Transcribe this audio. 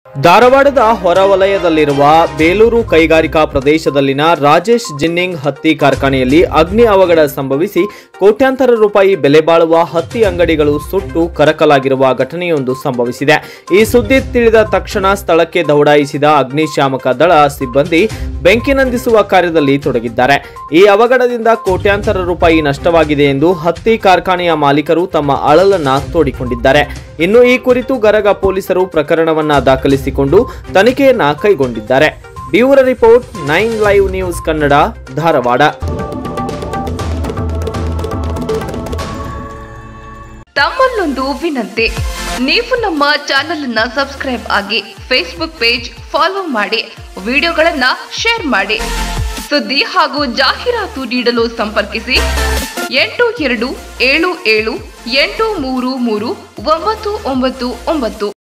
ಧಾರವಾಡದ ಹೊರವಲಯದಲ್ಲಿರುವ ಬೇಲೂರು ಕೈಗಾರಿಕಾ ಪ್ರದೇಶದಲ್ಲಿನ ರಾಜೇಶ್ ಜಿನ್ನಿಂಗ್ ಹತ್ತಿ ಕಾರ್ಖಾನೆಯಲ್ಲಿ ಅಗ್ನಿ ಅವಘಡ ಸಂಭವಿಸಿ ಕೋಟ್ಯಾಂತರ ರೂಪಾಯಿ ಬೆಲೆ ಬಾಳುವ ಹತ್ತಿ ಅಂಗಡಿಗಳು ಸುಟ್ಟು ಕರಕಲಾಗಿರುವ ಘಟನೆಯೊಂದು ಸಂಭವಿಸಿದೆ ಈ ಸುದ್ದಿ ತಿಳಿದ ತಕ್ಷಣ ಸ್ಥಳಕ್ಕೆ ದೌಡಾಯಿಸಿದ ಅಗ್ನಿಶಾಮಕ ದಳ ಸಿಬ್ಬಂದಿ ಬೆಂಕಿ ನಂದಿಸುವ ಕಾರ್ಯದಲ್ಲಿ ತೊಡಗಿದ್ದಾರೆ ಈ ಅವಘಡದಿಂದ ಕೋಟ್ಯಾಂತರ ರೂಪಾಯಿ ನಷ್ಟವಾಗಿದೆ ಎಂದು ಹತ್ತಿ ಕಾರ್ಖಾನೆಯ ಮಾಲೀಕರು ತಮ್ಮ ಅಳಲನ್ನ ತೋಡಿಕೊಂಡಿದ್ದಾರೆ ಇನ್ನು ಈ ಕುರಿತು ಗರಗ ಪೊಲೀಸರು ಪ್ರಕರಣವನ್ನ ದಾಖಲಿಸಿಕೊಂಡು ತನಿಖೆಯನ್ನ ಕೈಗೊಂಡಿದ್ದಾರೆ bureau report nine live news Kannada Dharwad ತಮ್ಮಲ್ಲೊಂದು ವಿನಂತಿ ನೀವು ನಮ್ಮ ಚಾನೆಲ್ ಅನ್ನ ಸಬ್ಸ್ಕ್ರೈಬ್ ಆಗಿ ಫೇಸ್ಬುಕ್ ಪೇಜ್ ಫಾಲೋ ಮಾಡಿ ವಿಡಿಯೋಗಳನ್ನ ಶೇರ್ ಮಾಡಿ ಸುದ್ದಿ ಹಾಗೂ ಜಾಹೀರಾತು ನೀಡಲು ಸಂಪರ್ಕಿಸಿ ಎಂಟು ಎರಡು ಏಳು ಏಳು ಎಂಟು ಮೂರು ಮೂರು ಒಂಬತ್ತು ಒಂಬತ್ತು ಒಂಬತ್ತು